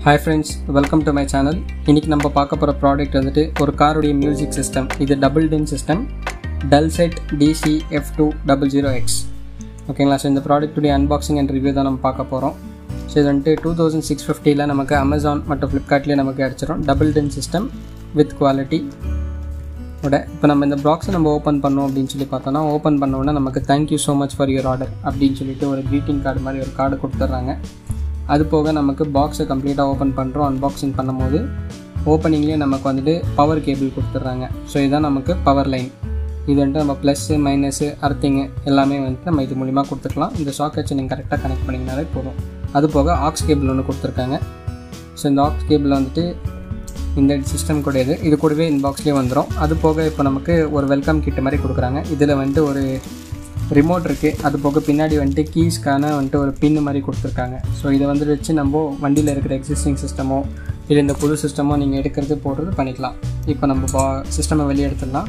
hi friends welcome to my channel இன்றைக்கி நம்ம பார்க்க போகிற ப்ராடக்ட் வந்துட்டு ஒரு காருடைய மியூசிக் சிஸ்டம் இது டபுள் டின் system Dulcet DC F two double zero X ஓகேங்களா ஸோ இந்த ப்ராடக்ட்டுடைய அன்பாக்சிங் அண்ட் ரிவ்யூ தான் நம்ம பார்க்க போகிறோம் ஸோ இது வந்துட்டு டூ தௌசண்ட் சிக்ஸ் ஃபிஃப்டியில் நமக்கு அமேசான் மற்றும் ஃப்ளிப்கார்ட்லேயே நமக்கு கிடச்சிரும் double tin system with quality ஓட இப்போ நம்ம இந்த பாக்ஸை நம்ம ஓப்பன் பண்ணோம் அப்படின்னு சொல்லி பார்த்தோன்னா ஓப்பன் பண்ண உடனே நமக்கு thank you so much for your order அப்படின்னு சொல்லிட்டு ஒரு க்ரீட்டிங் கார்டு மாதிரி ஒரு கார்டு கொடுத்துட்றாங்க அது போக நமக்கு பாக்ஸை கம்ப்ளீட்டாக ஓப்பன் பண்ணுறோம் அன்பாக்சிங் பண்ணும்போது ஓப்பனிங்லேயே நமக்கு வந்துட்டு பவர் கேபிள் கொடுத்துட்றாங்க ஸோ இதுதான் நமக்கு பவர் லைன் இது வந்துட்டு நம்ம ப்ளஸ்ஸு மைனஸு அர்த்திங்கு எல்லாமே வந்துட்டு நம்ம இது மூலிமா கொடுத்துக்கலாம் இந்த சாக்கெட்ஸை நீங்கள் கரெக்டாக கனெக்ட் பண்ணிங்கனாலே போதும் அது போக ஆக்ஸ் கேபிள் ஒன்று கொடுத்துருக்காங்க ஸோ இந்த ஆக்ஸ் கேபிள் வந்துட்டு இந்த சிஸ்டம் கூடது இது கூடவே இன்பாக்ஸ்லேயே வந்துடும் அது போக இப்போ நமக்கு ஒரு வெல்கம் கிட் மாதிரி கொடுக்குறாங்க இதில் வந்துட்டு ஒரு ரிமோட் இருக்குது அது போக பின்னாடி வந்துட்டு கீஸ்க்கான வந்துட்டு ஒரு பின்னு மாதிரி கொடுத்துருக்காங்க ஸோ இதை வந்து வச்சு நம்ம வண்டியில் இருக்கிற எக்ஸிஸ்டிங் சிஸ்டமோ இல்லை இந்த புது சிஸ்டமோ நீங்கள் எடுக்கிறது போடுறது பண்ணிக்கலாம் இப்போ நம்ம பா சிஸ்டமை வெளியே எடுத்துடலாம்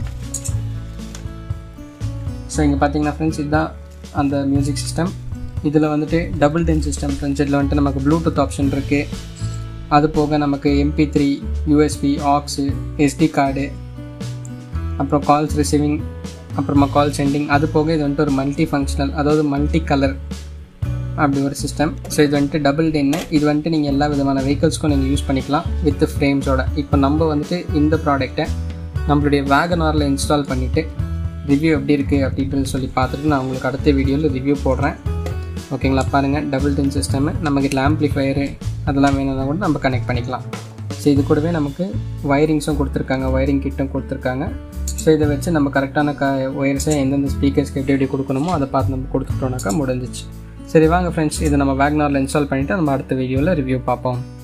ஸோ இங்கே பார்த்தீங்கன்னா ஃப்ரெண்ட்ஸ் இதுதான் அந்த மியூசிக் சிஸ்டம் இதில் வந்துட்டு டபுள் டென் சிஸ்டம் ஃப்ரெண்ட்ஸ் இதில் வந்துட்டு நமக்கு ப்ளூடூத் ஆப்ஷன் இருக்குது அது போக நமக்கு MP three USB aux SD card அப்புறம் கால்ஸ் ரிசீவிங் அப்புறமா கால் சென்டிங் அது போக இது வந்துட்டு ஒரு மல்டி ஃபங்க்ஷனல் அதாவது மல்டி கலர் அப்படி ஒரு சிஸ்டம் ஸோ இது வந்துட்டு டபுள் டென்னு இது வந்துட்டு நீங்கள் எல்லா விதமான வெஹிக்கல்ஸ்க்கும் நீங்கள் யூஸ் பண்ணிக்கலாம் வித் ஃப்ரேம்ஸோட இப்போ நம்ம வந்துட்டு இந்த ப்ராடக்டை நம்மளுடைய வேகனாரில் இன்ஸ்டால் பண்ணிவிட்டு ரிவ்யூ எப்படி இருக்குது அப்படின்றது சொல்லி பார்த்துட்டு நான் உங்களுக்கு அடுத்த வீடியோவில் ரிவ்யூ போடுறேன் ஓகேங்களா பாருங்கள் டபுள் டென் சிஸ்டமு நமக்கு இதில் ஆம்ப்ளிஃபயரு அதெல்லாம் வேணும்னா கூட நம்ம கனெக்ட் பண்ணிக்கலாம் ஸோ இது கூடவே நமக்கு வயரிங்ஸும் கொடுத்துருக்காங்க வயரிங் கிட்டும் கொடுத்துருக்காங்க ஸோ இதை வச்சு நம்ம கரெக்டான க ஒயர்ஸை எந்தெந்த ஸ்பீக்கர்ஸ்க்கு எப்படி எப்படி கொடுக்கணுமோ அதை பார்த்து நம்ம கொடுத்துட்டோம்னாக்கா முடிஞ்சிச்சு சரி வாங்க ஃப்ரெண்ட்ஸ் இதை நம்ம வேக்னாரில் இன்ஸ்டால் பண்ணிவிட்டு நம்ம அடுத்த வீடியோவில் ரிவ்யூ பார்ப்போம்